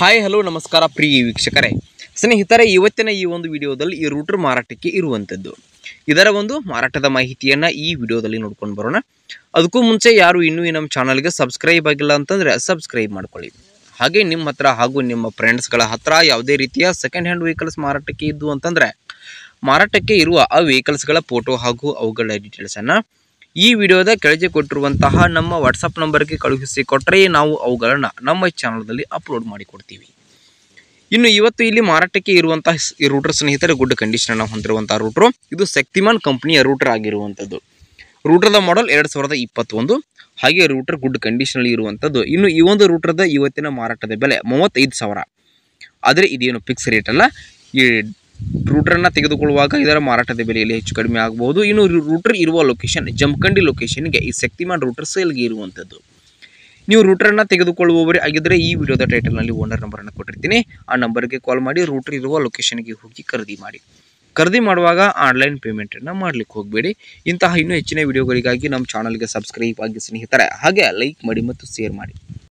hi hello ನಮಸ್ಕಾರ ಪ್ರಿಯ ವೀಕ್ಷಕರೇ ಸ್ನೇಹಿತರೆ ಇವತ್ತಿನ ಈ ಒಂದು ವಿಡಿಯೋದಲ್ಲಿ ಈ ರೂಟರ್ ಮಾರಾಟಕ್ಕೆ ಇರುವಂಥದ್ದು ಇದರ ಒಂದು ಮಾರಾಟದ ಮಾಹಿತಿಯನ್ನು ಈ ವಿಡಿಯೋದಲ್ಲಿ ನೋಡ್ಕೊಂಡು ಬರೋಣ ಅದಕ್ಕೂ ಮುಂಚೆ ಯಾರು ಇನ್ನೂ ಈ ನಮ್ಮ ಚಾನಲ್ಗೆ ಸಬ್ಸ್ಕ್ರೈಬ್ ಆಗಿಲ್ಲ ಅಂತಂದರೆ ಸಬ್ಸ್ಕ್ರೈಬ್ ಮಾಡ್ಕೊಳ್ಳಿ ಹಾಗೆ ನಿಮ್ಮ ಹತ್ರ ಹಾಗೂ ನಿಮ್ಮ ಫ್ರೆಂಡ್ಸ್ಗಳ ಹತ್ರ ಯಾವುದೇ ರೀತಿಯ ಸೆಕೆಂಡ್ ಹ್ಯಾಂಡ್ ವೆಹಿಕಲ್ಸ್ ಮಾರಾಟಕ್ಕೆ ಇದ್ದು ಅಂತಂದರೆ ಮಾರಾಟಕ್ಕೆ ಇರುವ ಆ ವೆಹಿಕಲ್ಸ್ಗಳ ಫೋಟೋ ಹಾಗೂ ಅವುಗಳ ಡೀಟೇಲ್ಸನ್ನು ಈ ವಿಡಿಯೋದ ಕೆಳಗೆ ಕೊಟ್ಟಿರುವಂತಹ ನಮ್ಮ ವಾಟ್ಸಪ್ ನಂಬರ್ಗೆ ಕಳುಹಿಸಿ ಕೊಟ್ಟರೆ ನಾವು ಅವುಗಳನ್ನು ನಮ್ಮ ಚಾನಲ್ನಲ್ಲಿ ಅಪ್ಲೋಡ್ ಮಾಡಿ ಕೊಡ್ತೀವಿ ಇನ್ನು ಇವತ್ತು ಇಲ್ಲಿ ಮಾರಾಟಕ್ಕೆ ಇರುವಂತಹ ಸ್- ಈ ರೂಟರ್ ಸ್ನೇಹಿತರೆ ಗುಡ್ ಕಂಡೀಷನ್ ಹೊಂದಿರುವಂತಹ ರೂಟ್ರು ಇದು ಶಕ್ತಿಮಾನ್ ಕಂಪನಿಯ ರೂಟರ್ ಆಗಿರುವಂಥದ್ದು ರೂಟರ್ದ ಮಾಡೆಲ್ ಎರಡು ಸಾವಿರದ ಇಪ್ಪತ್ತೊಂದು ಹಾಗೆ ರೂಟರ್ ಗುಡ್ ಕಂಡೀಷನಲ್ಲಿ ಇರುವಂಥದ್ದು ಇನ್ನು ಈ ಒಂದು ರೂಟರ್ದ ಇವತ್ತಿನ ಮಾರಾಟದ ಬೆಲೆ ಮೂವತ್ತೈದು ಸಾವಿರ ಆದರೆ ಇದೇನು ಫಿಕ್ಸ್ ರೇಟ್ ಅಲ್ಲ ಈ ರೂಟರನ್ನು ತೆಗೆದುಕೊಳ್ಳುವಾಗ ಇದರ ಮಾರಾಟದ ಬೆಲೆಯಲ್ಲಿ ಹೆಚ್ಚು ಕಡಿಮೆ ಆಗಬಹುದು ಇನ್ನು ರೂಟರ್ ಇರುವ ಲೊಕೇಶನ್ ಜಮಖಂಡಿ ಲೊಕೇಶನ್ಗೆ ಈ ಶಕ್ತಿಮಾನ್ ರೂಟರ್ ಸೇಲ್ಗೆ ಇರುವಂಥದ್ದು ನೀವು ರೂಟರನ್ನು ತೆಗೆದುಕೊಳ್ಳುವವರೇ ಆಗಿದ್ದರೆ ಈ ವಿಡಿಯೋದ ಟೈಟಲ್ನಲ್ಲಿ ಓನರ್ ನಂಬರನ್ನು ಕೊಟ್ಟಿರ್ತೀನಿ ಆ ನಂಬರ್ಗೆ ಕಾಲ್ ಮಾಡಿ ರೂಟರ್ ಇರುವ ಲೊಕೇಶನ್ಗೆ ಹೋಗಿ ಖರೀದಿ ಮಾಡಿ ಖರೀದಿ ಮಾಡುವಾಗ ಆನ್ಲೈನ್ ಪೇಮೆಂಟನ್ನು ಮಾಡಲಿಕ್ಕೆ ಹೋಗಬೇಡಿ ಇಂತಹ ಇನ್ನೂ ಹೆಚ್ಚಿನ ವಿಡಿಯೋಗಳಿಗಾಗಿ ನಮ್ಮ ಚಾನಲ್ಗೆ ಸಬ್ಸ್ಕ್ರೈಬ್ ಆಗಿ ಸ್ನೇಹಿತರೆ ಹಾಗೆ ಲೈಕ್ ಮಾಡಿ ಮತ್ತು ಶೇರ್ ಮಾಡಿ